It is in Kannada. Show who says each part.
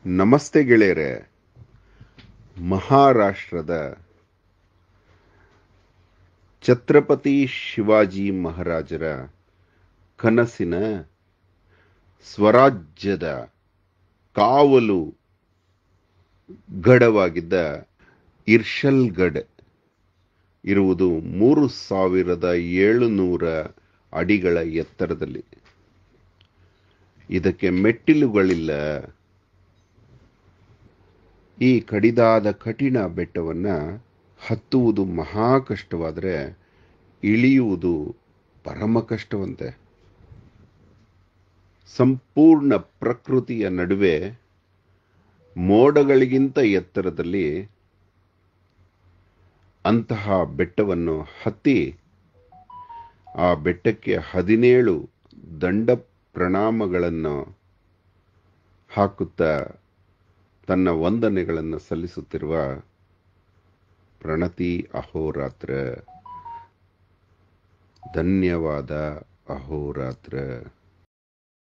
Speaker 1: ನಮಸ್ತೆ ಗೆಳೆಯರೆ ಮಹಾರಾಷ್ಟ್ರದ ಛತ್ರಪತಿ ಶಿವಾಜಿ ಮಹಾರಾಜರ ಕನಸಿನ ಸ್ವರಾಜ್ಯದ ಕಾವಲು ಗಡವಾಗಿದ್ದ ಇರ್ಷಲ್ಗಢ್ ಇರುವುದು ಮೂರು ಸಾವಿರದ ಏಳುನೂರ ಅಡಿಗಳ ಎತ್ತರದಲ್ಲಿ ಇದಕ್ಕೆ ಮೆಟ್ಟಿಲುಗಳಿಲ್ಲ ಈ ಕಡಿದಾದ ಕಠಿಣ ಬೆಟ್ಟವನ್ನ ಹತ್ತುವುದು ಮಹಾ ಕಷ್ಟವಾದರೆ ಇಳಿಯುವುದು ಪರಮ ಕಷ್ಟವಂತೆ ಸಂಪೂರ್ಣ ಪ್ರಕೃತಿಯ ನಡುವೆ ಮೋಡಗಳಿಗಿಂತ ಎತ್ತರದಲ್ಲಿ ಅಂತಹ ಬೆಟ್ಟವನ್ನು ಹತ್ತಿ ಆ ಬೆಟ್ಟಕ್ಕೆ ಹದಿನೇಳು ದಂಡ ಪ್ರಣಾಮಗಳನ್ನು ಹಾಕುತ್ತಾ ತನ್ನ ವಂದನೆಗಳನ್ನು ಸಲ್ಲಿಸುತ್ತಿರುವ ಪ್ರಣತಿ ಅಹೋರಾತ್ರ ಧನ್ಯವಾದ ಅಹೋರಾತ್ರ